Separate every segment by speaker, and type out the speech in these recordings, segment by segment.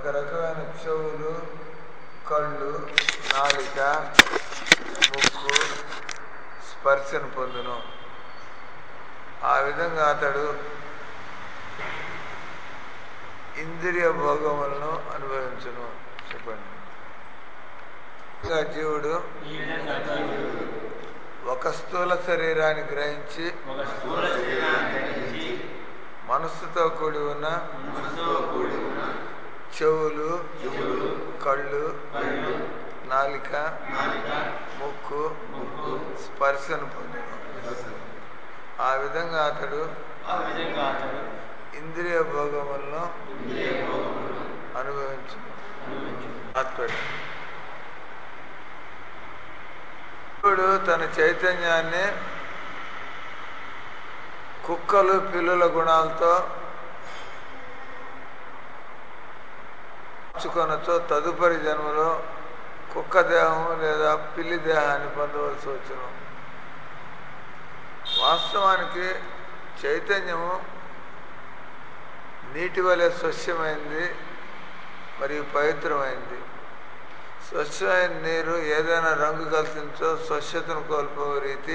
Speaker 1: ఒక రకమైన చెవులు కళ్ళు నాలిక ముక్కు స్పర్శను పొందును ఆ విధంగా అతడు ఇంద్రియ భోగములను అనుభవించును చెప్పండి ఇంకా జీవుడు
Speaker 2: ఈ విధంగా జీవుడు
Speaker 1: ఒక స్థూల శరీరాన్ని గ్రహించి
Speaker 2: ఒక స్థూల శరీరాన్ని గ్రహించి
Speaker 1: మనస్సుతో కూడి ఉన్న
Speaker 2: మనసుతో కూడి ఉన్న
Speaker 1: చెవులు
Speaker 2: చెవులు,
Speaker 1: కళ్ళు
Speaker 2: కళ్ళు,
Speaker 1: నాలిక
Speaker 2: నాలుక,
Speaker 1: ముక్కు
Speaker 2: ముక్కు,
Speaker 1: స్పర్శను పొందును ఆ విధంగా అతడు
Speaker 2: ఆ విధంగా అతడు
Speaker 1: ఇంద్రియ భోగములను
Speaker 2: ఇంద్రియ భోగములను
Speaker 1: అనుభవించును
Speaker 2: అనుభవించును.
Speaker 1: ఆత్మడు ఇప్పుడు తన చైతన్యాన్ని కుక్కలు పిల్లుల గుణాలతో మార్చుకొనతో తదుపరి జన్మలో కుక్క దేహం లేదా పిల్లి దేహాన్ని పొందవలసి వచ్చును వాస్తవానికి చైతన్యము నీటి వలె స్వచ్ఛమైంది మరియు పవిత్రమైంది స్వచ్ఛమైన నీరు ఏదైనా రంగు కల్పించో స్వచ్ఛతను కోల్పోయే రీతి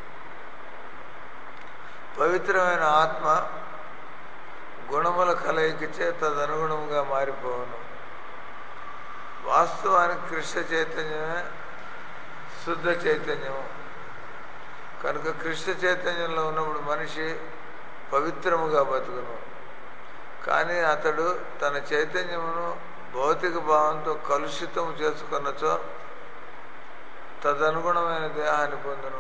Speaker 1: పవిత్రమైన ఆత్మ గుణముల కలయికచే తదనుగుణముగా మారిపోవును వాస్తవానికి కృష్ణ చైతన్యమే శుద్ధ చైతన్యము కనుక కృష్ణ చైతన్యంలో ఉన్నప్పుడు మనిషి పవిత్రముగా బతుకును కానీ అతడు తన చైతన్యమును భౌతిక భావంతో కలుషితం చేసుకున్నచో తదనుగుణమైన దేహాన్ని పొందును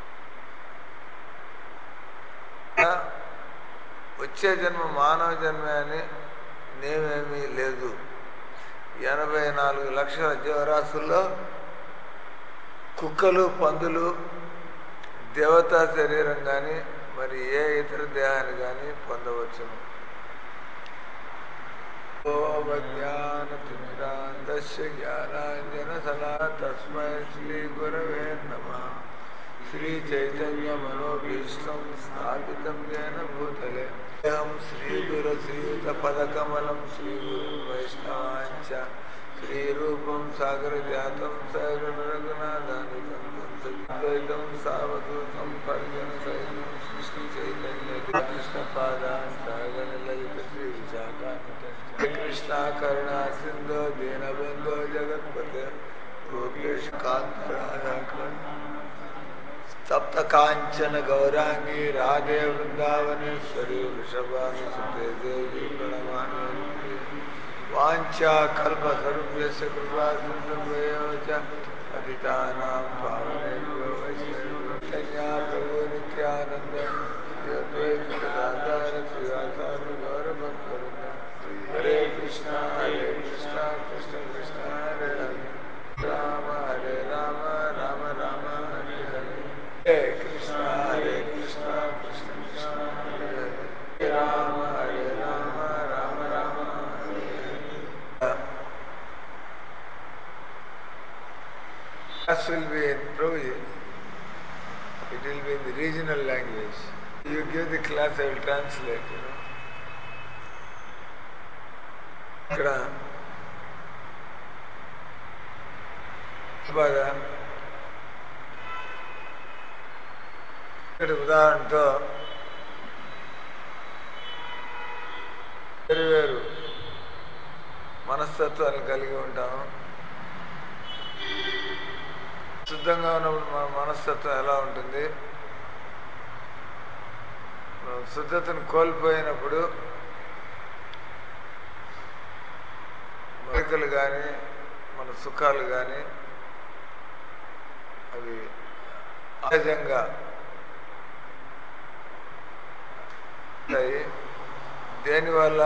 Speaker 1: వచ్చే జన్మ మానవ జన్మే అని నేమేమీ లేదు ఎనభై నాలుగు లక్షల జీవరాశుల్లో కుక్కలు పందులు దేవతా శరీరం కానీ మరి ఏ ఇతర దేహాన్ని కానీ పొందవచ్చును జ్ఞానతిమిరాంతస్య జ్ఞానాంజనశలా తస్మై శ్రీ గురవే నమ శ్రీ చైతన్య మనోభీష్టం స్థాపితం జైన భూతలే అహం శ్రీ గురు శ్రీయుత పదకమలం శ్రీ గురు వైష్ణవాంచ శ్రీ రూపం సాగర జాతం సగర రఘునాథానికం ద్వైతం సావధూతం పరిజన సైతం సృష్టి చైతన్య కృష్ణ పాదాన్ సాగర లలిత శ్రీ విశాఖానికం కృష్ణ కరుణా సింధో దీనబంధో జగత్పతే గోపేష్ కాంతరాధాకర్ సప్త కాంచన గౌరాంగి రాధే వృందావనేశ్వరి వృషభానుసుతే దేవి ప్రణమామి వాంఛా కల్ప సర్వ్యస్య కృపా సింధుభ్యో చ పతితానాం పావనేభ్యో వైష్ణవ్యా ప్రభు నిత్యానంద శ్రీ అద్వైత శ్రీవాసాను గౌరభక్తవృంద Hare Krishna Hare Krishna Krishna Krishna Hare Hare Rama Hare Rama Rama Rama Hare Hare Hare Krishna Hare Krishna Krishna Krishna Hare Hare Rama Hare Rama Rama Rama Hare Hare Class will be in Prabhuji. It will be in the regional language. You give the class, I will translate, you know. ఇక్కడ బాగా ఇక్కడ ఉదాహరణతో వేరు వేరు మనస్తత్వాలు కలిగి ఉంటాము శుద్ధంగా ఉన్నప్పుడు మన మనస్తత్వం ఎలా ఉంటుంది మనం శుద్ధతను కోల్పోయినప్పుడు కోరికలు కానీ మన సుఖాలు కానీ అవి సహజంగా ఉంటాయి దేనివల్ల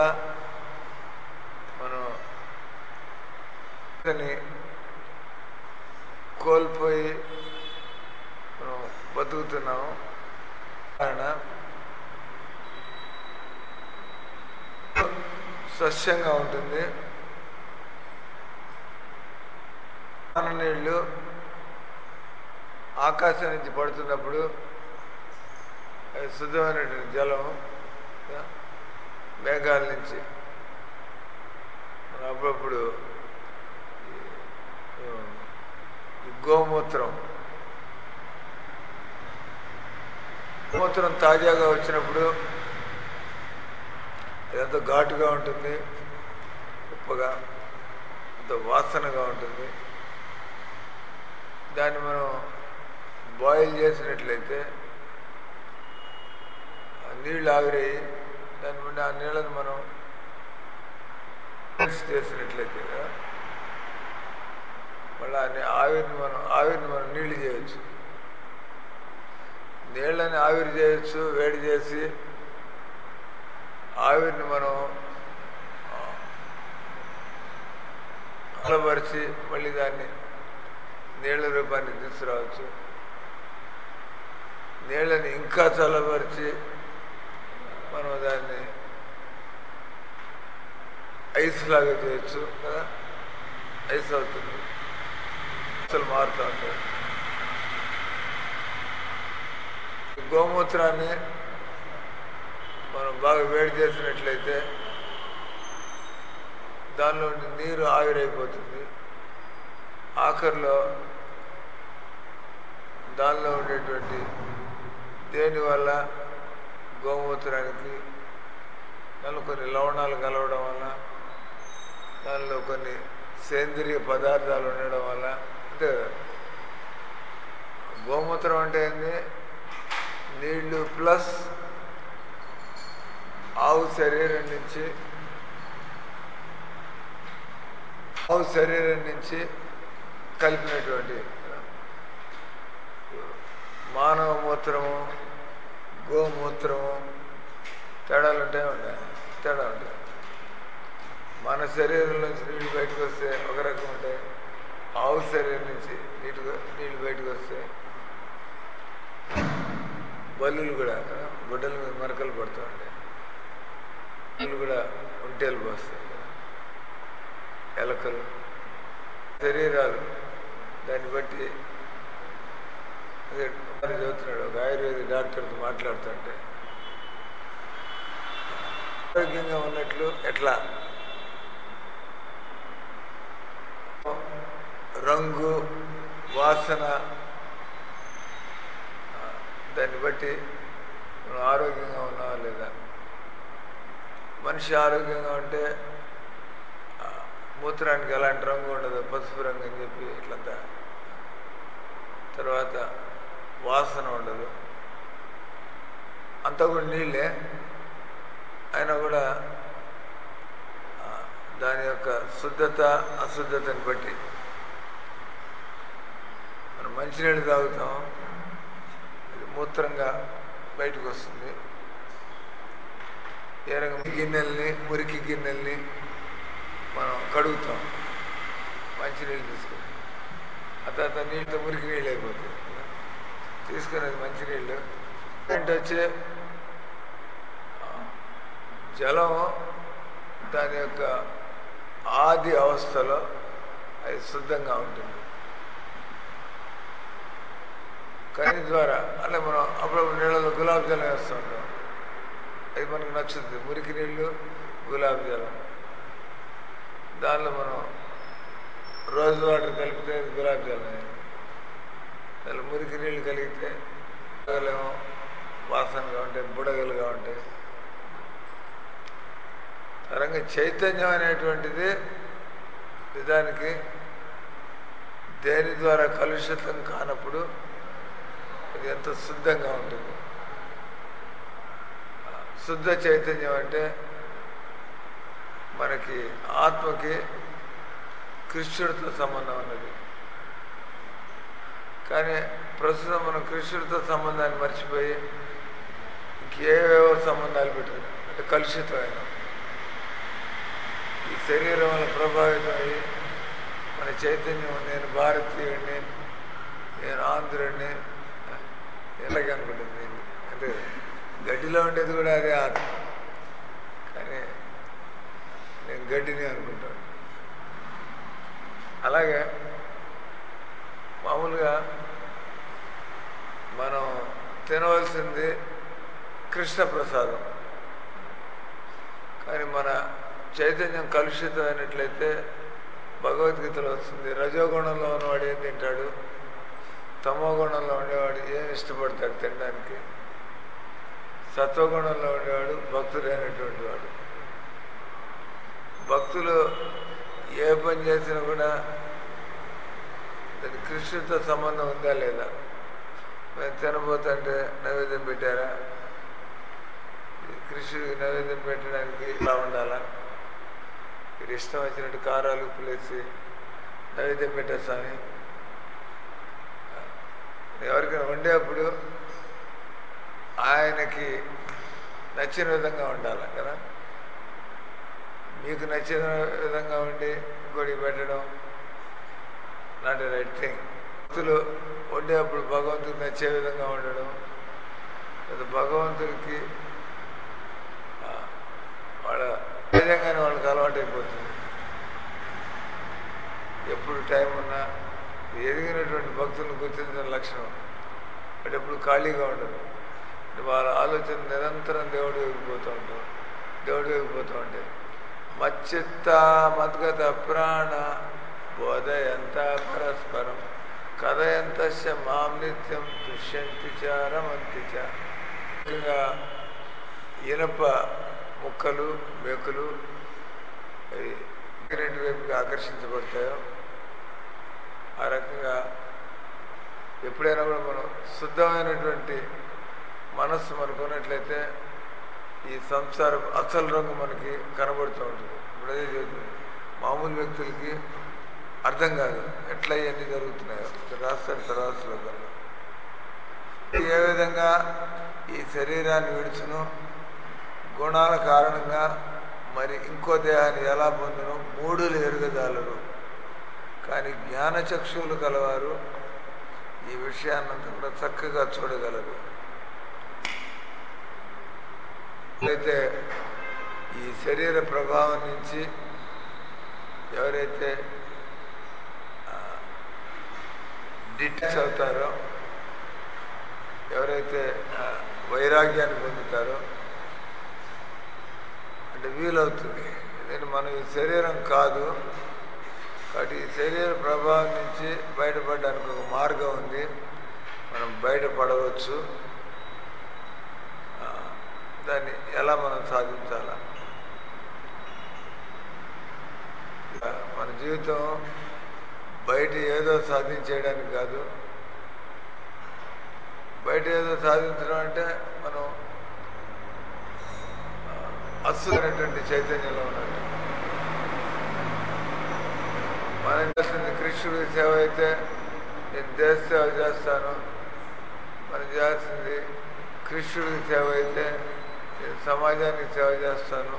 Speaker 1: మనం దాన్ని కోల్పోయి మనం బతుకుతున్నాము కారణ స్వచ్ఛంగా ఉంటుంది వాన నీళ్ళు ఆకాశం నుంచి పడుతున్నప్పుడు అది శుద్ధమైనటువంటి జలం మేఘాల నుంచి మనం అప్పుడు అప్పుడప్పుడు ఈ, ఈ గోమూత్రం గోమూత్రం తాజాగా వచ్చినప్పుడు అదంతా ఘాటుగా ఉంటుంది ఉప్పగా అంత వాసనగా ఉంటుంది దాన్ని మనం బాయిల్ చేసినట్లయితే ఆ నీళ్ళు ఆవిరయ్యి దాని నుండి ఆ నీళ్ళని మనం మిక్స్ చేసినట్లయితే కదా, మళ్ళీ ఆ నీ- ఆవిరిని మనం ఆవిరిని మనం నీళ్లు చేయొచ్చు నీళ్ళని ఆవిరి చేయొచ్చు వేడి చేసి ఆవిరిని మనం ఆ, అలపరిచి మళ్ళీ దాన్ని నీళ్ళ రూపానికి తీసుకురావచ్చు నీళ్ళని ఇంకా చల్లబరిచి మనం దాన్ని ఐస్ లాగా చేయొచ్చు కదా ఐస్ అవుతుంది అసలు మారుతూ ఉంటుంది ఈ గోమూత్రాన్ని మనం బాగా వేడి చేసినట్లయితే దానిలో ఉండే నీరు ఆవిరైపోతుంది ఆఖరిలో దానిలో ఉండేటువంటి దేనివల్ల గోమూత్రానికి దానిలో కొన్ని లవణాలు కలవడం వల్ల దానిలో కొన్ని సేంద్రియ పదార్థాలు ఉండడం వల్ల అంతే కదా గోమూత్రం అంటే ఏంది నీళ్లు ప్లస్ ఆవు శరీరం నుంచి ఆవు శరీరం నుంచి కలిపినటువంటి మానవ మూత్రము గోమూత్రము తేడాలు ఉంటాయి ఉంటాయి తేడా ఉంటాయి మన శరీరం నుంచి నీళ్ళు బయటకు వస్తే ఒక రకం ఉంటాయి ఆవు శరీరం నుంచి నీటిగా నీళ్ళు బయటకు వస్తే బల్లులు కూడా కదా, గుడ్డల మీద మరకలు పడుతూ ఉంటాయి బల్లులు కూడా ఒంటేలు పోస్తాయి కదా. ఎలకలు శరీరాలు దాన్ని బట్టి అదే మరి చదువుతున్నాడు ఒక ఆయుర్వేద డాక్టర్తో మాట్లాడుతుంటే ఆరోగ్యంగా ఉన్నట్లు ఎట్లా రంగు వాసన ఆ, దాన్ని బట్టి మనం ఆరోగ్యంగా ఉన్నావా లేదా మనిషి ఆరోగ్యంగా ఉంటే ఆ, మూత్రానికి ఎలాంటి రంగు ఉండదు పసుపు రంగు అని చెప్పి ఇట్లంతా తర్వాత వాసన ఉండదు అంతా కూడా నీళ్ళే అయినా కూడా ఆ, దాని యొక్క శుద్ధత అశుద్ధతని బట్టి మనం మంచినీళ్ళు తాగుతాం అది మూత్రంగా బయటకు వస్తుంది ఏ రకం గిన్నెల్ని మురికి గిన్నెల్ని మనం కడుగుతాం మంచినీళ్ళు తీసుకుని ఆ తర్వాత నీళ్ళతో మురికి నీళ్ళు అయిపోతాయి తీసుకునేది మంచినీళ్ళు ఏంటి వచ్చి ఆ, జలం దాని యొక్క ఆది అవస్థలో అది శుద్ధంగా ఉంటుంది కని ద్వారా అలా మనం అప్పుడప్పుడు నీళ్ళలో గులాబ్ జలం వేస్తూ ఉంటాం అది మనకు నచ్చుతుంది మురికి నీళ్ళు గులాబ్ జలం దానిలో మనం రోజ్ వాటర్ కలిపితే అది గులాబ్ జలం దానిలో మురికి నీళ్ళు కలిగితే బుడగలేమో వాసనగా ఉంటాయి బుడగలుగా ఉంటాయి తరంగా చైతన్యం అనేటువంటిది నిజానికి దేని ద్వారా కలుషితం కానప్పుడు అది ఎంత శుద్ధంగా ఉంటుంది శుద్ధ చైతన్యం అంటే మనకి ఆత్మకి కృష్ణుడితో సంబంధం ఉన్నది కానీ ప్రస్తుతం మనం కృష్ణుడితో సంబంధాన్ని మర్చిపోయి ఇంకేవేవో సంబంధాలు పెట్టుకున్నాం అంటే కలుషితమైన ఈ శరీరం వల్ల ప్రభావితమై మన చైతన్యం నేను భారతీయుడిని నేను ఆంధ్రుడిని ఎలాగే అనుకుంటుంది నేను అంటే గడ్డిలో ఉండేది కూడా అదే ఆత్మ కానీ నేను గడ్డిని అనుకుంటాను అలాగే మామూలుగా మనం తినవలసింది కృష్ణ ప్రసాదం కానీ మన చైతన్యం కలుషితమైనట్లయితే భగవద్గీతలో వస్తుంది రజోగుణంలో ఉన్నవాడు ఏం తింటాడు తమో గుణంలో ఉండేవాడు ఏం ఇష్టపడతాడు తినడానికి సత్వగుణంలో ఉండేవాడు భక్తుడైనటువంటి వాడు భక్తులు ఏ పని చేసినా కూడా దాని కృష్ణుడితో సంబంధం ఉందా లేదా మేము తినబోతుంటే నైవేద్యం పెట్టారా కృష్ణుడికి నైవేద్యం పెట్టడానికి ఇలా ఉండాలా మీరు ఇష్టం వచ్చినట్టు కారాలు ఉప్పులేసి నైవేద్యం పెట్టేస్తాను ఎవరికైనా వండేప్పుడు ఆయనకి నచ్చిన విధంగా ఉండాలి కదా మీకు నచ్చిన విధంగా ఉండి ఇంకోటి పెట్టడం నాట్ రైట్ థింగ్ భక్తులు వండేప్పుడు భగవంతుడికి నచ్చే విధంగా ఉండడం లేదా భగవంతుడికి ఆ, వాళ్ళ నిజంగానే వాళ్ళకి అలవాటు అయిపోతుంది ఎప్పుడు టైం ఉన్నా ఎదిగినటువంటి భక్తులను గుర్తించిన లక్షణం అంటే ఎప్పుడు ఖాళీగా ఉండదు అంటే వాళ్ళ ఆలోచన నిరంతరం దేవుడు వెళ్ళిపోతూ ఉంటాం దేవుడు వెళ్ళిపోతూ ఉంటాయి మచ్చిత్త మద్గత ప్రాణ బోధయంత పరస్పరం కథయంత మాం నిత్యం దుష్యంతి చ రమంతి చ ముఖ్యంగా ఇనప ముక్కలు మేకులు అవి రెండు వైపుగా ఆకర్షించబడతాయో ఆ రకంగా ఎప్పుడైనా కూడా మనం శుద్ధమైనటువంటి మనస్సు మనకు ఉన్నట్లయితే ఈ సంసారం అసలు రంగు మనకి కనబడుతూ ఉంటుంది ఇప్పుడు అదే చెబుతుంది మామూలు వ్యక్తులకి అర్థం కాదు ఎట్లా ఇవన్నీ జరుగుతున్నాయో ఇక్కడ రాస్తాడు తర్వాత శ్లోకంలో ఏ విధంగా ఈ శరీరాన్ని విడుచును గుణాల కారణంగా మరి ఇంకో దేహాన్ని ఎలా పొందును మూడులు ఎరుగజాలరు కానీ జ్ఞానచక్షువులు కలవారు ఈ విషయాన్నంతా కూడా చక్కగా చూడగలరు అయితే ఈ శరీర ప్రభావం నుంచి ఎవరైతే డిటాచ్ అవుతారో ఎవరైతే ఆ, వైరాగ్యాన్ని పొందుతారో అంటే వీలవుతుంది ఎందుకంటే మనం ఈ శరీరం కాదు కాబట్టి ఈ శరీర ప్రభావం నుంచి బయటపడడానికి ఒక మార్గం ఉంది మనం బయటపడవచ్చు ఆ, దాన్ని ఎలా మనం సాధించాలా ఇక మన జీవితం బయట ఏదో సాధించేయడానికి కాదు బయట ఏదో సాధించడం అంటే మనం అస్సులైనటువంటి చైతన్యంలో ఉన్నట్టు మనం చేస్తుంది కృష్ణుడి సేవ అయితే నేను దేశ సేవ చేస్తాను మనం చేయాల్సింది కృష్ణుడికి సేవ అయితే నేను సమాజానికి సేవ చేస్తాను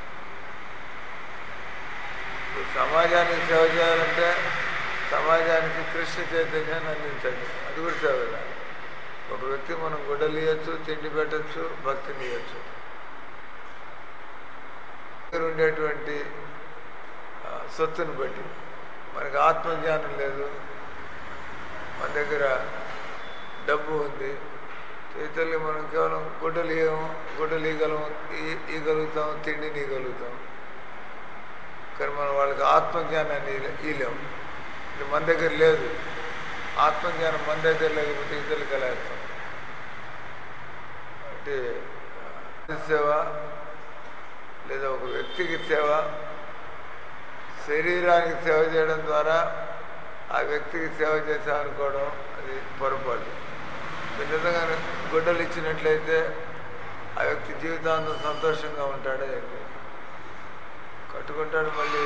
Speaker 1: ఇప్పుడు సమాజానికి సేవ చేయాలంటే సమాజానికి కృష్ణ చైతన్యాన్ని అందించండి అది కూడా సేవ కదా. ఒక వ్యక్తి మనం గుడ్డలు ఇవ్వచ్చు తిండి పెట్టచ్చు భక్తిని ఇవ్వచ్చు దగ్గర ఉండేటువంటి ఆ, సొత్తుని బట్టి మనకి ఆత్మజ్ఞానం లేదు మన దగ్గర డబ్బు ఉంది చైతన్యం మనం కేవలం గుడ్డలు ఇవ్వము గుడ్డలు ఇవ్వగలం ఈ- ఇవ్వగలుగుతాం తిండిని ఇవ్వగలుగుతాం కానీ మనం వాళ్ళకి ఆత్మజ్ఞానాన్ని ఇవ్వలేము ఇది మన దగ్గర లేదు ఆత్మజ్ఞానం మన దగ్గర లేకపోతే ఇతరులకు ఎలా ఇస్తాం అంటే ఆ, సేవ లేదా ఒక వ్యక్తికి సేవ శరీరానికి సేవ చేయడం ద్వారా ఆ వ్యక్తికి సేవ చేసామనుకోవడం అది పొరపాటు మీరు నిజంగా గుడ్డలు ఇచ్చినట్లయితే ఆ వ్యక్తి జీవితాంతం సంతోషంగా ఉంటాడే ఏంటి? కట్టుకుంటాడు మళ్ళీ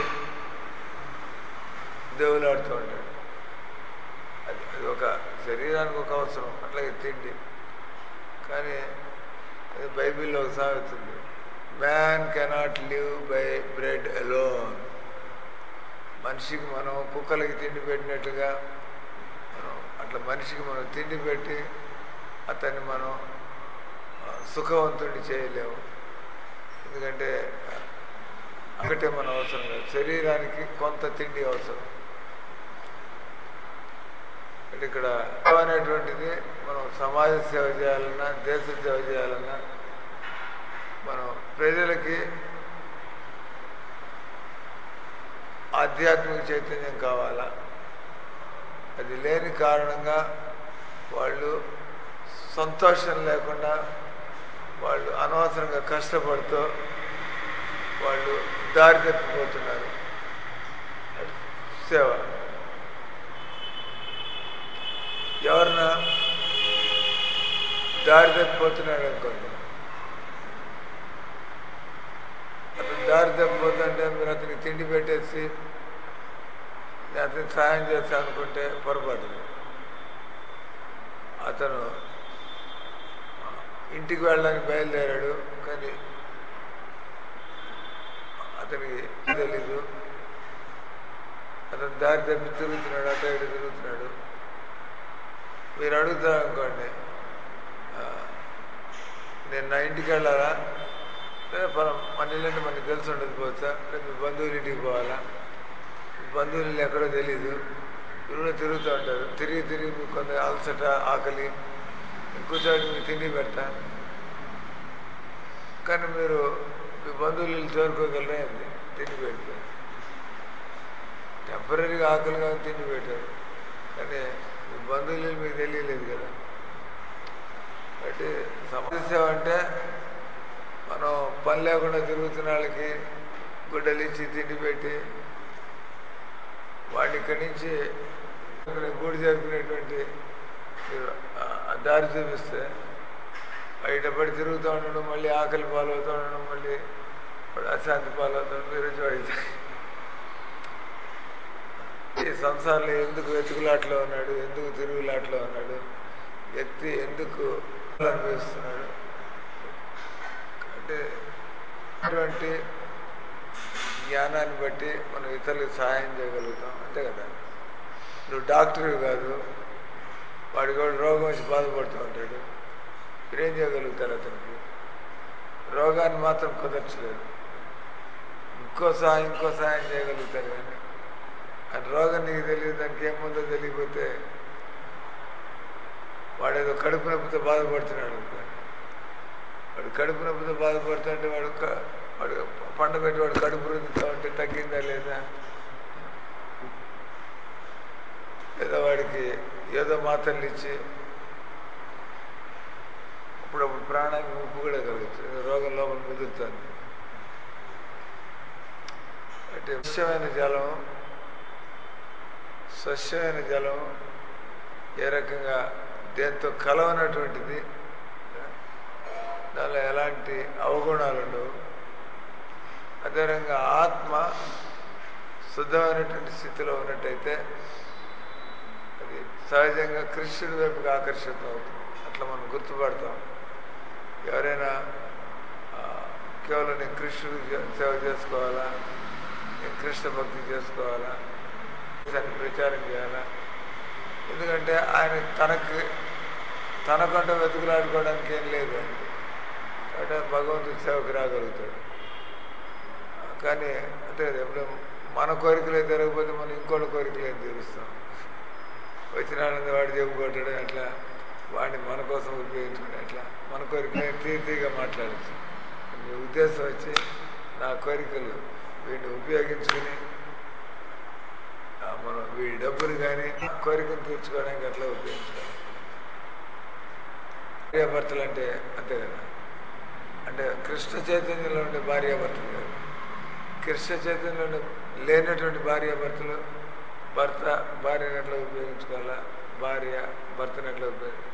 Speaker 1: దేవులాడుతూ ఉంటాడు అది అది ఒక శరీరానికి ఒక అవసరం అట్లాగే తిండి కానీ అది బైబిల్లో ఒక సామెత ఉంది man cannot live by bread alone మనిషికి మనం కుక్కలకి తిండి పెట్టినట్టుగా మనం అట్లా మనిషికి మనం తిండి పెట్టి అతన్ని మనం ఆ, సుఖవంతుడిని చేయలేము ఎందుకంటే ఒకటే మన అవసరం లేదు శరీరానికి కొంత తిండి అవసరం అంటే ఇక్కడ సేవ అనేటువంటిది మనం సమాజ సేవ చేయాలన్నా దేశ సేవ చేయాలన్నా మనం ప్రజలకి ఆధ్యాత్మిక చైతన్యం కావాలా అది లేని కారణంగా వాళ్ళు సంతోషం లేకుండా వాళ్ళు అనవసరంగా కష్టపడుతూ వాళ్ళు దారి తప్పిపోతున్నారు సేవ ఎవరన్నా దారి తప్పిపోతున్నాడు అనుకోండి అతను దారి తప్పిపోతుంటే మీరు అతనికి తిండి పెట్టేసి నేను అతనికి సహాయం చేస్తా అనుకుంటే పొరపాటు అతను ఇంటికి వెళ్ళడానికి బయలుదేరాడు కానీ అతనికి తెలీదు అతను దారి తప్పి తిరుగుతున్నాడు అటు ఇటు తిరుగుతున్నాడు మీరు అడుగుతారు అనుకోండి ఆ, నేను నా ఇంటికి వెళ్ళాలా లేదా మనం మన ఇల్లంటే మనకి తెలిసి ఉండదు పోతా లేదా మీ బంధువుల ఇంటికి పోవాలా మీ బంధువులు ఇల్లు ఎక్కడో తెలీదు మీరు తిరుగుతూ ఉంటారు తిరిగి తిరిగి మీకు కొంత అలసట ఆకలి ఇంకోసారి మీకు తిండి పెడతా కానీ మీరు మీ బంధువులు ఇల్లు చేరుకోగలరే అంది తిండి పెడితే టెంపరీగా ఆకలిగా తిండి పెట్టారు కానీ మీ బంధువులు ఇల్లు మీకు తెలియలేదు కదా కాబట్టి సమస్య అంటే మనం పని లేకుండా తిరుగుతున్న వాళ్ళకి గుడ్డలు ఇచ్చి తిండి పెట్టి వాడిని ఇక్కడి నుంచి గూడి జరుపుకునేటువంటి మీరు ఆ దారి చూపిస్తే బయటపడి తిరుగుతూ ఉండడం మళ్ళీ ఆకలి పాలవుతూ ఉండడం మళ్ళీ వాడు అశాంతి పాలవుతూ ఉండడం మీరు వచ్చి వాడికి ఈ సంసారంలో ఎందుకు వెతుకులాట్లో ఉన్నాడు ఎందుకు తిరుగులాట్లో ఉన్నాడు వ్యక్తి ఎందుకు అనుభవిస్తున్నాడు అంటే అటువంటి జ్ఞానాన్ని బట్టి మనం ఇతరులకు సహాయం చేయగలుగుతాం అంతే కదా నువ్వు డాక్టర్ కాదు వాడికి వాడు రోగం వచ్చి బాధపడుతూ ఉంటాడు మీరేం చేయగలుగుతారు అతనికి రోగాన్ని మాత్రం కుదర్చలేదు ఇంకో సహాయం ఇంకో సహాయం చేయగలుగుతారు కానీ ఆ రోగం నీకు తెలియదు దానికి ఏముందో తెలియకపోతే వాడేదో కడుపు నొప్పితో బాధపడుతున్నాడు అనుకోండి వాడు కడుపు నొప్పితో బాధపడుతుంటే వాడు క- వాడు పండ పెట్టి వాడు కడుపు రుద్దుతూ ఉంటే తగ్గిందా లేదా లేదా వాడికి ఏదో మాత్రలు ఇచ్చి అప్పుడప్పుడు ప్రాణానికి ముప్పు కూడా కలుగుతుంది రోగం లోపల ముదురుతుంది అంటే స్వచ్ఛమైన జలం స్వచ్ఛమైన జలం ఏ రకంగా దేంతో కలవనటువంటిది దానిలో ఎలాంటి అవగుణాలు ఉండవు అదేవిధంగా ఆత్మ శుద్ధమైనటువంటి స్థితిలో ఉన్నట్టయితే అది సహజంగా కృష్ణుడి వైపుకి ఆకర్షితం అవుతుంది అట్లా మనం గుర్తుపడతాం ఎవరైనా ఆ, కేవలం నేను కృష్ణుడికి చే- సేవ చేసుకోవాలా నేను కృష్ణ భక్తి చేసుకోవాలా దాన్ని ప్రచారం చేయాలా ఎందుకంటే ఆయన తనకి తనకంటూ వెతుకులాడుకోవడానికి ఏం లేదు ఆయనకి కాబట్టి ఆయన భగవంతుడి సేవకు రాగలుగుతాడు కానీ అంతే కదా ఎప్పుడు మన కోరికలు ఏం జరగకపోతే మనం ఇంకోటి కోరికలు ఏం తీరుస్తాం వచ్చిన వాళ్ళని వాడు చెప్పుకోవటం అట్లా వాడిని మన కోసం ఉపయోగించుకుని అట్లా మన కోరికలు తీరిగా మాట్లాడచ్చు మీ ఉద్దేశం వచ్చి నా కోరికలు వీడిని ఉపయోగించుకుని ఆ, మనం వీడి డబ్బులు కానీ కోరికలు తీర్చుకోవడానికి అట్లా ఉపయోగించుకోవాలి భార్యాభర్తలు అంటే అంతే కదా అంటే కృష్ణ చైతన్యంలో ఉండే భార్యాభర్తలు కాదు కృష్ణ చైతన్యంలో ఉండే లేనటువంటి భార్యాభర్తలు భర్త భార్యను ఎట్లా ఉపయోగించుకోవాలా భార్య భర్తను ఎట్లా ఉపయోగించాలి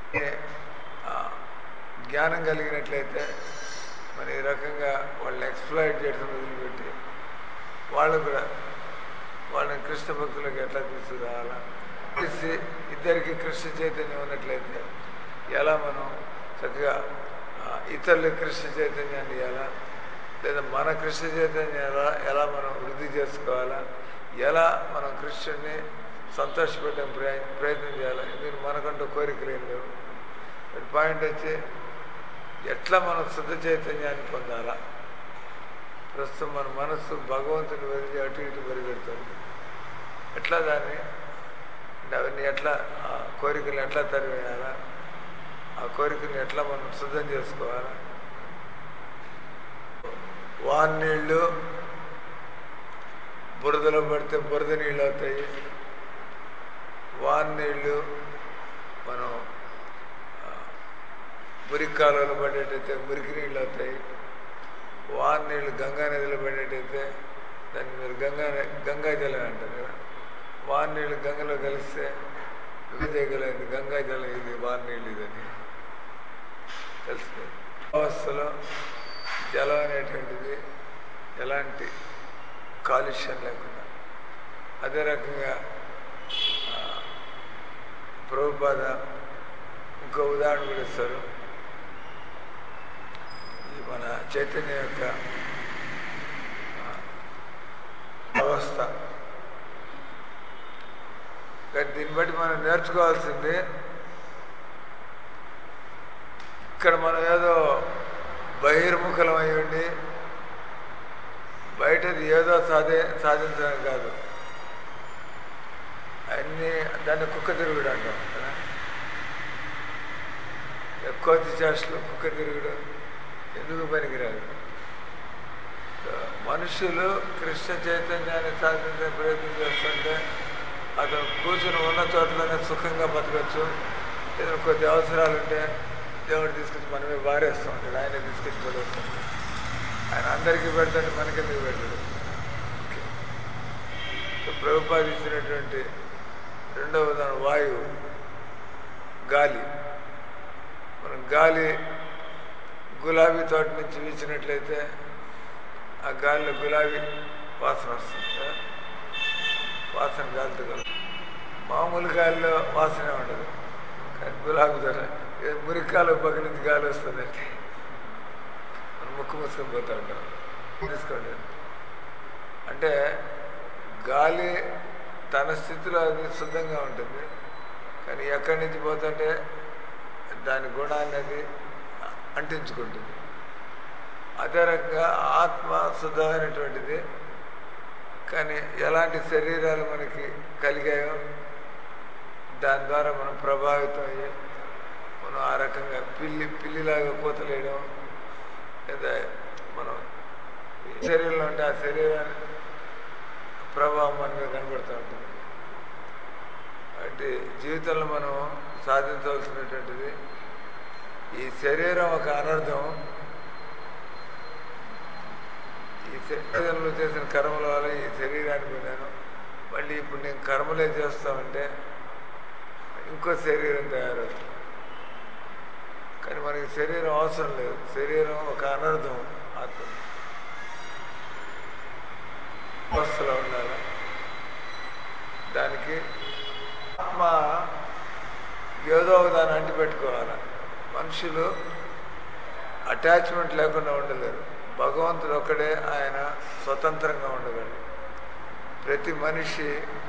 Speaker 1: జ్ఞానం కలిగినట్లయితే మన ఈ రకంగా వాళ్ళని ఎక్స్ప్లాయిట్ చేయడం వదిలిపెట్టి వాళ్ళు కూడా వాళ్ళని కృష్ణ భక్తులకు ఎట్లా తీసుకురావాలా తెలిసి ఇద్దరికి కృష్ణ చైతన్యం ఉన్నట్లయితే ఎలా మనం చక్కగా ఆ, ఇతరులకు కృష్ణ చైతన్యాన్ని ఎలా లేదా మన కృష్ణ చైతన్యం ఎలా ఎలా మనం వృద్ధి చేసుకోవాలా ఎలా మనం కృష్ణుడిని సంతోషపెట్టే ప్రయ ప్రయత్నం చేయాలి ఎందుకంటే మనకంటూ కోరికలు ఏం లేవు మరి పాయింట్ వచ్చి ఎట్లా మనం శుద్ధ చైతన్యాన్ని పొందాలా ప్రస్తుతం మన మనస్సు భగవంతుని వదిలి అటు ఇటు పరిగెడుతుంది ఎట్లా దాన్ని అంటే అవన్నీ ఎట్లా ఆ కోరికలు ఎట్లా తరివేయాలా ఆ కోరికని ఎట్లా మనం శుద్ధం చేసుకోవాలా వాన్నీళ్ళు బురదలో పడితే బురద నీళ్ళు అవుతాయి వాన్ నీళ్ళు మనం ఆ, మురికి కాలువలో పడేటైతే మురికి నీళ్ళు అవుతాయి వాన్ నీళ్ళు గంగా నదిలో పడేటైతే దాన్ని మీరు గంగా న- గంగా జలం అంటారు కదా వాన్ నీళ్ళు గంగలో కలిస్తే చేయగలేదు గంగా జలం ఇది వాన్ నీళ్ళు ఇదని తెలుసు అవస్థలో జలం అనేటువంటిది ఎలాంటి కాలుష్యం లేకుండా అదే రకంగా ఆ, ప్రభుపాద ఇంకో ఉదాహరణ కూడా ఇస్తారు ఈ మన చైతన్య యొక్క ఆ, అవస్థ కానీ దీన్ని బట్టి మనం నేర్చుకోవాల్సింది ఇక్కడ మనం ఏదో బహిర్ముఖలం అయి ఉండి బయటది ఏదో సాధి సాధించడం కాదు అన్నీ దాన్ని కుక్క తిరుగుడు అంటాం కదా కోతి చేష్టలు కుక్క తిరుగుడు ఎందుకు పనికిరాదు సో, మనుషులు కృష్ణ చైతన్యాన్ని సాధించే ప్రయత్నం చేస్తుంటే అతను కూర్చుని ఉన్న చోట్లోనే సుఖంగా బతకచ్చు ఏదైనా కొద్ది అవసరాలు ఉంటే దేవుడు తీసుకొచ్చి మనమే బారేస్తూ ఉంటాడు ఆయన తీసుకొచ్చి పడేస్తాడు ఆయన అందరికీ పెడతాడు మనకెందుకు పెడతాడు ఓకే. సో ప్రభుపాద ఇచ్చినటువంటి రెండవ ఉదాహరణ వాయువు గాలి మనం గాలి గులాబీ తోట నుంచి వీచినట్లయితే ఆ గాలిలో గులాబీ వాసన వస్తుంది కదా వాసన గాలితో కలుగు మామూలు గాలిలో వాసనే ఉండదు కానీ గులాబీ తోట ఏ మురికాలు పక్క నుంచి గాలి వస్తుందంటే మనం ముక్కు మూసుకొని పోతూ ఉంటాం తీసుకోండి అంటే గాలి తన స్థితిలో అది శుద్ధంగా ఉంటుంది కానీ ఎక్కడి నుంచి పోతుంటే దాని గుణాన్ని అది అంటించుకుంటుంది అదే రకంగా ఆత్మ శుద్ధమైనటువంటిది కానీ ఎలాంటి శరీరాలు మనకి కలిగాయో దాని ద్వారా మనం ప్రభావితం అయ్యి మనం ఆ రకంగా పిల్లి పిల్లిలాగా కూతలేయడం లేదా మనం ఈ శరీరంలో ఉంటే ఆ శరీరాన్ని ప్రభావం మన మీద కనబడుతూ ఉంటుంది అంటే జీవితంలో మనం సాధించవలసినటువంటిది ఈ శరీరం ఒక అనర్థం ఈ శరీరంలో చేసిన కర్మల వల్ల ఈ శరీరాన్ని పొందాను మళ్ళీ ఇప్పుడు నేను కర్మలే చేస్తామంటే ఇంకో శరీరం తయారవుతుంది కానీ మనకి శరీరం అవసరం లేదు శరీరం ఒక అనర్థం ఆత్మ అవస్థలో ఉండాలి దానికి ఆత్మ ఏదో ఒక దాన్ని అంటిపెట్టుకోవాలి మనుషులు అటాచ్మెంట్ లేకుండా ఉండలేరు భగవంతుడు ఒక్కడే ఆయన స్వతంత్రంగా ఉండగలడు ప్రతి మనిషి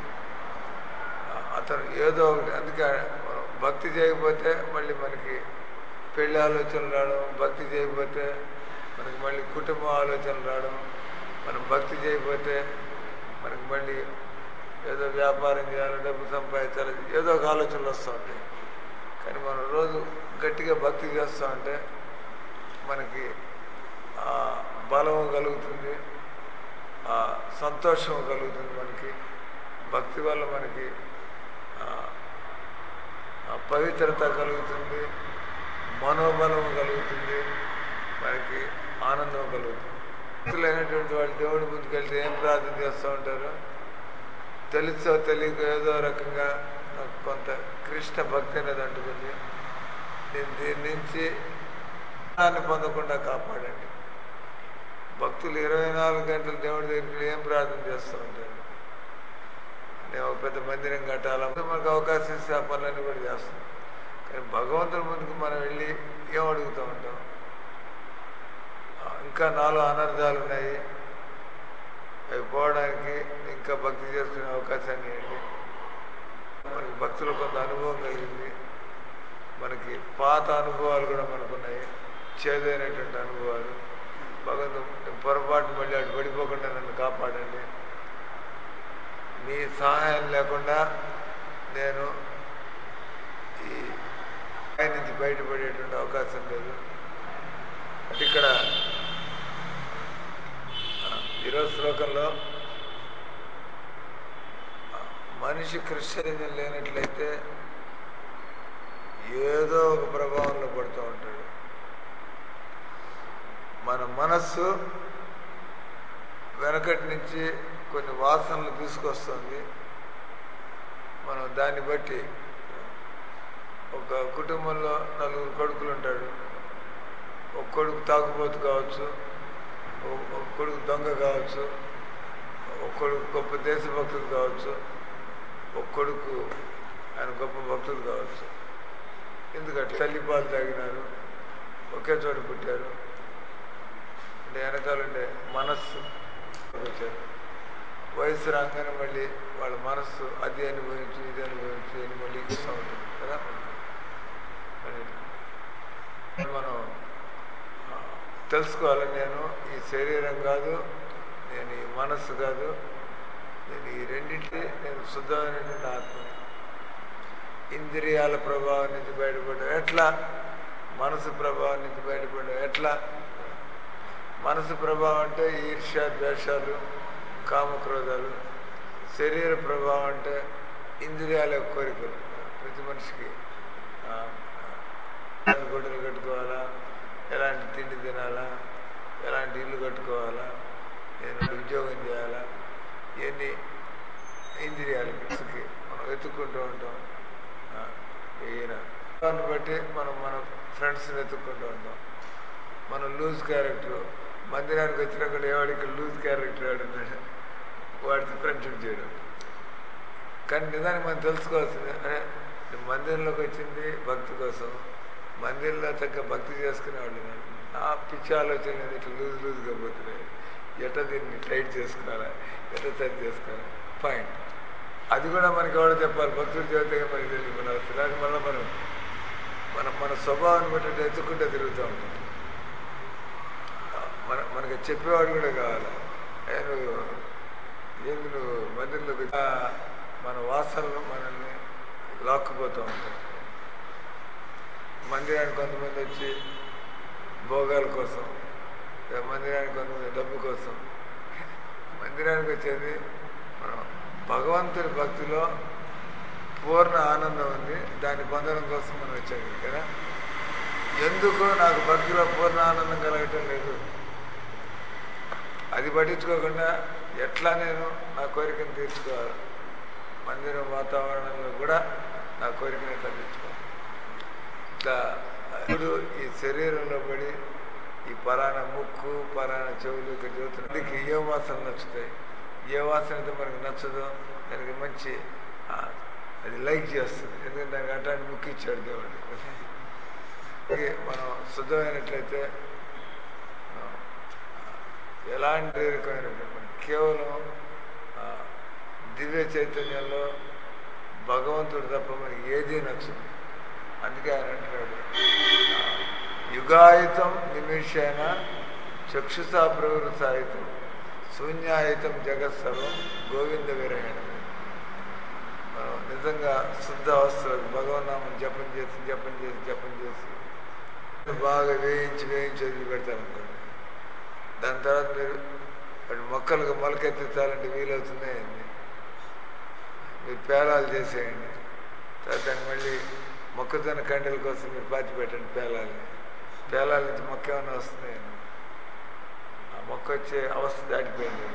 Speaker 1: అతను ఏదో ఒకటి అందుకే మనం భక్తి చేయకపోతే మళ్ళీ మనకి పెళ్లి ఆలోచనలు రావడం భక్తి చేయకపోతే మనకి మళ్ళీ కుటుంబ ఆలోచనలు రావడం మనం భక్తి చేయకపోతే మనకి మళ్ళీ ఏదో వ్యాపారం చేయాలి డబ్బు సంపాదించాలి ఏదో ఒక ఆలోచనలు వస్తూ ఉంటాయి కానీ మనం రోజు గట్టిగా భక్తి చేస్తూ ఉంటే మనకి ఆ బలము కలుగుతుంది ఆ సంతోషం కలుగుతుంది మనకి భక్తి వల్ల మనకి ఆ, ఆ పవిత్రత కలుగుతుంది మనోబలము కలుగుతుంది మనకి ఆనందం కలుగుతుంది భక్తులైనటువంటి వాళ్ళు దేవుడి ముందుకు వెళ్తే ఏం ప్రార్థన చేస్తూ ఉంటారు తెలుసో తెలియక ఏదో రకంగా నాకు కొంత కృష్ణ భక్తి అనేది అంటుకుంది నేను దీని నుంచి దాన్ని పొందకుండా కాపాడండి భక్తులు ఇరవై నాలుగు గంటలు దేవుడి దగ్గరికి ఏం ప్రార్థన చేస్తూ ఉంటారు నేను ఒక పెద్ద మందిరం కట్టాలా మనకు అవకాశం ఇస్తే ఆ పనులన్నీ కూడా చేస్తాం కానీ భగవంతుడి ముందుకు మనం వెళ్ళి ఏం అడుగుతూ ఉంటాం ఆ, ఇంకా నాలుగు అనర్థాలు ఉన్నాయి అవి పోవడానికి ఇంకా భక్తి చేసుకునే అవకాశాన్ని ఇవ్వండి మనకి భక్తులు కొంత అనుభవం కలిగింది మనకి పాత అనుభవాలు కూడా మనకున్నాయి చేదైనటువంటి అనుభవాలు భగవంతుడు నేను పొరపాటు మళ్ళీ అటు పడిపోకుండా నన్ను కాపాడండి మీ సహాయం లేకుండా నేను ఈ ఆయన నుంచి బయటపడేటువంటి అవకాశం లేదు అంటే ఇక్కడ ఆ, ఈరోజు శ్లోకంలో మనిషి కృష్ణలింగం లేనట్లయితే ఏదో ఒక ప్రభావంలో పడుతూ ఉంటాడు మన మనస్సు వెనకటి నుంచి కొన్ని వాసనలు తీసుకొస్తుంది మనం దాన్ని బట్టి ఒక కుటుంబంలో నలుగురు కొడుకులు ఉంటాడు ఒక కొడుకు తాగుబోతు కావచ్చు ఒక- ఒక కొడుకు దొంగ కావచ్చు ఒక కొడుకు గొప్ప దేశభక్తుడు కావచ్చు ఒక కొడుకు ఆయన గొప్ప భక్తుడు కావచ్చు ఎందుకంటే తల్లిపాలు తాగినారు ఒకే చోట పుట్టారు అంటే వెనకాలంటే మనస్సు వచ్చారు వయసు రాగానే మళ్ళీ వాళ్ళ మనస్సు అది అనుభవించు ఇది అనుభవించు అని మళ్ళీ ఇస్తూ ఉంటుంది కదా మరి మనం ఆ, తెలుసుకోవాలి నేను ఈ శరీరం కాదు నేను ఈ మనస్సు కాదు నేను ఈ రెండింటి నేను శుద్ధమైనటువంటి ఆత్మని ఇంద్రియాల ప్రభావం నుంచి బయటపడ్డా ఎట్లా మనసు ప్రభావం నుంచి బయటపడ్డా ఎట్లా మనసు ప్రభావం అంటే ఈర్ష్య ద్వేషాలు కామక్రోధాలు శరీర ప్రభావం అంటే ఇంద్రియాల యొక్క కోరికలు ప్రతి మనిషికి ఆ, ఎలాంటి గుడ్డలు కట్టుకోవాలా ఎలాంటి తిండి తినాలా ఎలాంటి ఇల్లు కట్టుకోవాలా నేను ఉద్యోగం చేయాలా ఇవన్నీ ఇంద్రియాలకి మనం వెతుక్కుంటూ ఉంటాం ఆ, ఈయన దాన్ని బట్టి మనం మన ఫ్రెండ్స్ని వెతుక్కుంటూ ఉంటాం మనం లూజ్ క్యారెక్టర్ మందిరానికి వచ్చినాక ఎవడికి లూజ్ క్యారెక్టర్ ఆడున్నాడు వాడితో ఫ్రెండ్షిప్ చేయడం కానీ నిజానికి మనం తెలుసుకోవాల్సింది అరే నేను మందిరంలోకి వచ్చింది భక్తి కోసం మందిరంలో తగ్గ భక్తి చేసుకునే వాళ్ళు ఉన్నారు. ఆ పిచ్చి ఆలోచన ఇట్లా లూజ్ లూజ్గా పోతున్నాయి ఎట్లా దీన్ని టైట్ చేసుకోవాలా ఎట్లా టైట్ చేసుకోవాలా పాయింట్ అది కూడా మనకి ఎవడో చెప్పాలి భక్తుడు చెబితే మనకి తెలియదు మన అవసరం అది మళ్ళీ మనం మనం మన స్వభావాన్ని బట్టి ఎత్తుకుంటే తిరుగుతూ ఉంటాం మన మనకి చెప్పేవాడు కూడా కావాలి ఏ నువ్వు ఏంది నువ్వు మందిరంలోకి వచ్చి- ఆ, మన వాసనలు మనల్ని లాక్కుపోతూ ఉంటాయి మందిరానికి కొంతమంది వచ్చి భోగాల కోసం లేదా మందిరానికి కొంతమంది డబ్బు కోసం మందిరానికి వచ్చేది మనం భగవంతుడి భక్తిలో పూర్ణ ఆనందం ఉంది దాన్ని పొందడం కోసం మనం వచ్చాము కదా ఎందుకు నాకు భక్తిలో పూర్ణ ఆనందం కలగటం లేదు అది పట్టించుకోకుండా ఎట్లా నేను నా కోరికను తీర్చుకోవాలి మందిరం వాతావరణంలో కూడా నా కోరికను ఎట్లా తీర్చుకోవాలి ఇట్లా ఇప్పుడు ఈ శరీరంలో పడి ఈ పలానా ముక్కు పలానా చెవులు ఇక్కడ చూస్తున్నది ఏ వాసన నచ్చుతాయి ఏ వాసన అయితే మనకు నచ్చదో దానికి మంచి ఆ, అది లైక్ చేస్తుంది ఎందుకంటే దానికి అట్లాంటి ముక్కు ఇచ్చాడు దేవుడు అలాగే మనం శుద్ధమైనట్లయితే ఆ, ఎలాంటి రకమైనటువంటి మనం కేవలం ఆ, దివ్య చైతన్యంలో భగవంతుడు తప్ప మనకి ఏదీ నచ్చదు అందుకే ఆయన అంటున్నాడు ఆ, యుగాయుతం నిమిషేన చక్షుసా ప్రవృత్సాయుతం శూన్యాయుతం జగత్సర్వం గోవింద విరహణ మనం నిజంగా శుద్ధ అవస్థలకు భగవన్నామం జపం చేసి జపం చేసి జపం చేసి బాగా వేయించి వేయించి వదిలి పెడతారనుకోండి దాని తర్వాత మీరు వాటి మొక్కలకు మొలకెత్తించాలంటే వీలవుతుందే అండి మీరు పేలాలు చేసేయండి తర్వాత దాన్ని మళ్ళీ మొక్కజొన్న కండల కోసం మీరు పాతి పెట్టండి పేలాలని పేలాల నుంచి మొక్క ఏమైనా వస్తున్నాయండి ఆ మొక్క వచ్చే అవస్థ దాటిపోయింది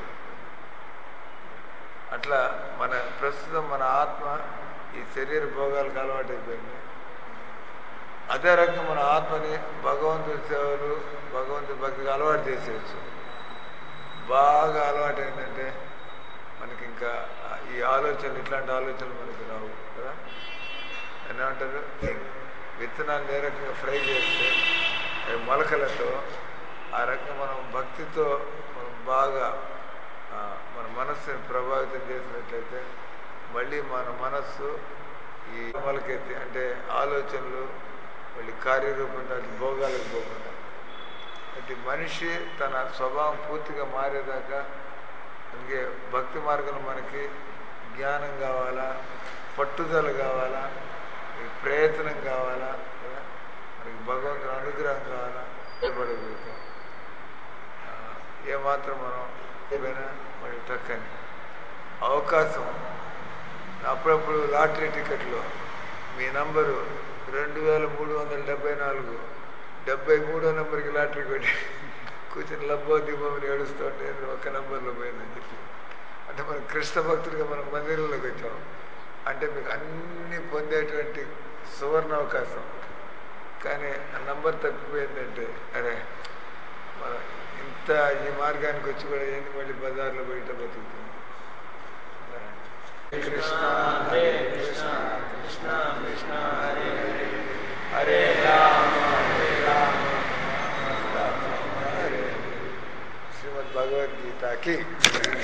Speaker 1: అట్లా మన ప్రస్తుతం మన ఆత్మ ఈ శరీర భోగాలకు అలవాటైపోయింది అదే రకంగా మన ఆత్మని భగవంతుడి సేవలు భగవంతుడి భక్తికి అలవాటు చేసేయచ్చు బాగా అలవాటు ఏంటంటే మనకి ఇంకా ఈ ఆలోచనలు ఇట్లాంటి ఆలోచనలు మనకి రావు కదా ఏమంటారు విత్తనాలు ఏ రకంగా ఫ్రై చేస్తే అవి మొలకలతో ఆ రకంగా మనం భక్తితో మనం బాగా ఆ, మన మనస్సుని ప్రభావితం చేసినట్లయితే మళ్ళీ మన మనస్సు ఈ మొలకెత్తి అంటే ఆలోచనలు మళ్ళీ కార్యరూపం దాటి భోగాలకు పోకుండా అంటే మనిషి తన స్వభావం పూర్తిగా మారేదాకా అందుకే భక్తి మార్గంలో మనకి జ్ఞానం కావాలా పట్టుదల కావాలా ఈ ప్రయత్నం కావాలా కదా? మనకి భగవంతుని అనుగ్రహం కావాలా ఇష్టపడగలుగుతాం ఆ, ఏమాత్రం మనం ఏమైనా మరి తక్కని అవకాశం అప్పుడప్పుడు లాటరీ టికెట్లో మీ నంబరు రెండు వేల మూడు వందల డెబ్బై నాలుగు డెబ్బై మూడో నెంబర్కి లాటరీ కొట్టి కూర్చొని లబ్బో దిబ్బమని ఏడుస్తుంటే అది ఒక్క నెంబర్లో పోయిందని చెప్పి అంటే మనం కృష్ణ భక్తులుగా మనం మందిరంలోకి వచ్చాం అంటే మీకు అన్ని పొందేటువంటి సువర్ణ అవకాశం కానీ ఆ నంబర్ తప్పిపోయిందంటే అరే మనం ఇంత ఈ మార్గానికి వచ్చి కూడా ఏంది మళ్ళీ బజార్లో బయట బతుకుతుంది కృష్ణ హరే కృష్ణ కృష్ణ కృష్ణ హరే హరే హరే రామ హరే రామ రామ రామ హరే హరే శ్రీమద్ భగవద్గీతకి